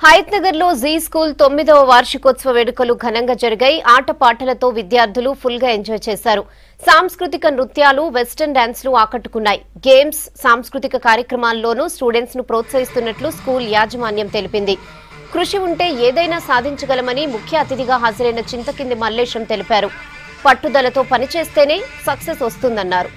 హయత్ నగర్ లో G school తొమ్మిదవ వార్షికోత్సవ వేడుకలు ఘనంగా జరిగాయి ఆటపాటలతో విద్యార్థులు ఫుల్ గా ఎంజాయ్ చేశారు సాంస్కృతిక నృత్యాలు వెస్టర్న్ డాన్స్లు ఆకట్టుకున్నాయి గేమ్స్ సాంస్కృతిక కార్యక్రమాల్లోనూ స్టూడెంట్స్ ను ప్రోత్సహిస్తున్నట్లు స్కూల్ యాజమాన్యం తెలిపింది కృషి ఉంటే ఏదైనా సాధించగలమని ముఖ్య అతిథిగా హాజరైన చింతకింది మల్లేశం తెలిపారు పట్టుదలతో పనిచేస్తేనే సక్సెస్ వస్తుందన్నారు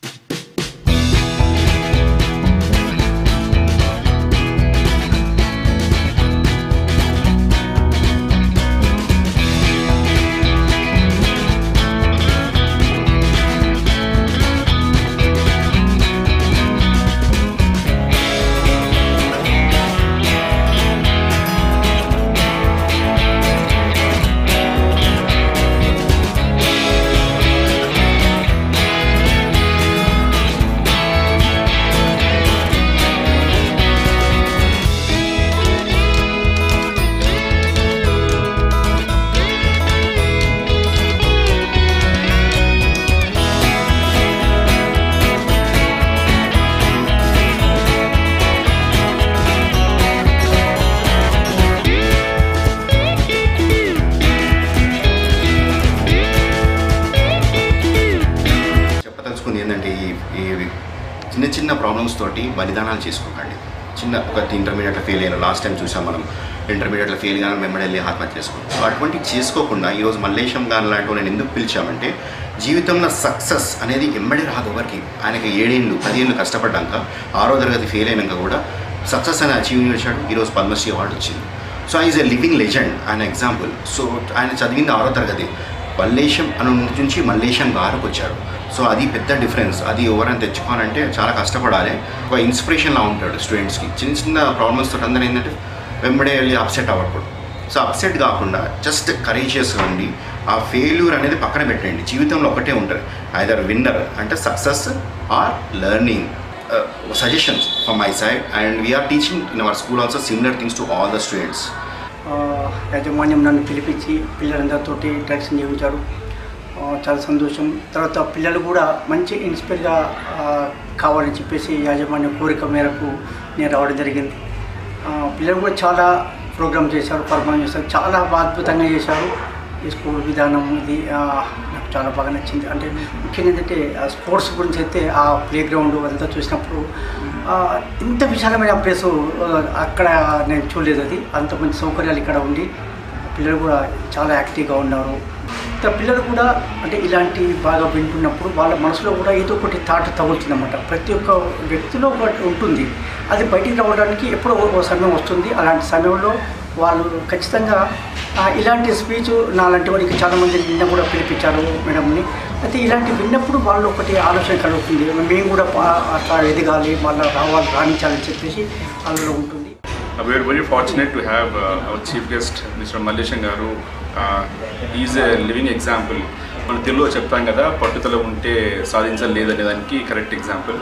చెప్పదలుచుకుంది ఏంటంటే ఈ ఈ చిన్న చిన్న ప్రాబ్లమ్స్ తోటి బలిదానాలు చేసుకోకండి చిన్న ఒక ఇంటర్మీడియట్లో ఫెయిల్ అయ్యాను లాస్ట్ టైం చూసాం మనం ఇంటర్మీడియట్లో ఫెయిల్ కానీ వెంబడి వెళ్ళి ఆత్మహత్య చేసుకున్నాం సో అటువంటి చేసుకోకుండా ఈరోజు మల్లేశం గాని లాంటి నేను ఎందుకు పిలిచామంటే జీవితంలో సక్సెస్ అనేది ఎంబడి రాదు ఎవరికి ఆయనకి ఏడేళ్ళు పదిహేళ్ళు కష్టపడ్డాక ఆరో తరగతి ఫెయిల్ అయినాక కూడా సక్సెస్ అని అచీవ్ చేశాడు ఈరోజు పద్మశ్రీ అవార్డు వచ్చింది so is a living legend ఆయన ఎగ్జాంపుల్ సో ఆయన చదివింది ఆరో తరగతి మల్లేశం అని నుంచి మల్లేశం గారికి వచ్చారు సో అది పెద్ద డిఫరెన్స్ అది ఎవరైనా తెచ్చుకోవాలంటే చాలా కష్టపడాలి ఒక ఇన్స్పిరేషన్లా ఉంటాడు స్టూడెంట్స్కి చిన్న చిన్న ప్రాబ్లమ్స్ తోటి అందరూ ఏంటంటే వెంబడే వెళ్ళి అప్సెట్ అవ్వకూడదు సో అప్సెట్ కాకుండా జస్ట్ కరేజియస్గా ఉండి ఆ ఫెయిల్యూర్ అనేది పక్కన పెట్టండి జీవితంలో ఒకటే ఉంటుంది ఐదర్ విన్నర్ అంటే success or learning suggestions from my side and we are teaching in our school also similar things to all the students ఆ, యాజమాన్యం నన్ను పిలిపించి పిల్లలందరితోటి ఇంట్రాక్షన్ చేయించాడు ఆ, చాలా సంతోషం తర్వాత పిల్లలు కూడా మంచి ఇన్స్పైర్గా ఆ, కావాలని చెప్పేసి యాజమాన్యం కోరిక మేరకు నేను రావడం జరిగింది ఆ, పిల్లలు కూడా చాలా ప్రోగ్రామ్ చేశారు పర్ఫార్మ్ చేశారు చాలా బాగా అద్భుతంగా చేశారు ఈ స్కూల్ విధానం ఇది ఆ, నాకు చాలా బాగా నచ్చింది అంటే ముఖ్యంగా ఏంటంటే ఆ స్పోర్ట్స్ గురించి అయితే ఆ ప్లే గ్రౌండ్ అంతా చూసినప్పుడు ఆ, ఇంత విశాలమైన ప్లేసు ఆ, అక్కడ నేను చూడలేదు అది అంత మంచి సౌకర్యాలు ఇక్కడ ఉండి పిల్లలు కూడా చాలా యాక్టివ్గా ఉన్నారు ఇంకా పిల్లలు కూడా అంటే ఇలాంటి బాగా వింటున్నప్పుడు వాళ్ళ మనసులో కూడా ఏదో ఒకటి థాట్ తగులుతుందన్నమాట ప్రతి ఒక్క వ్యక్తిలో ఒకటి ఉంటుంది అది బయటికి రావడానికి ఎప్పుడో ఓ- ఓ సమయం వస్తుంది అలాంటి సమయంలో వాళ్ళు ఖచ్చితంగా ఆ, ఇలాంటి స్పీచ్ నాలాంటి వారికి చాలామంది నిన్న కూడా పిలిపించారు మేడంని అయితే ఇలాంటి విన్నప్పుడు వాళ్ళు ఒకటి ఆలోచన కలుగుతుంది మేము కూడా పా- అట్లా ఎదగాలి మళ్ళీ రావాలి రాణించాలని చెప్పేసి అందులో ఉంటుంది Uh, we are very fortunate to have uh, our chief guest, Mr. Mallesham Garu. Uh, is a living example మన తెలుగులో చెప్తాం కదా పట్టుదల ఉంటే సాధించలేదనే దానికి కరెక్ట్ ఎగ్జాంపుల్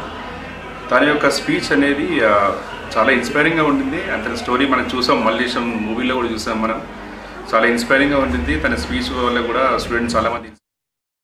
తన యొక్క స్పీచ్ అనేది uh, చాలా ఇన్స్పైరింగ్గా ఉండింది అతని స్టోరీ మనం చూసాం మల్లేశం మూవీలో కూడా చూసాం మనం చాలా ఇన్స్పైరింగ్గా ఉండింది తన స్పీచ్ వల్ల కూడా స్టూడెంట్స్ చాలామంది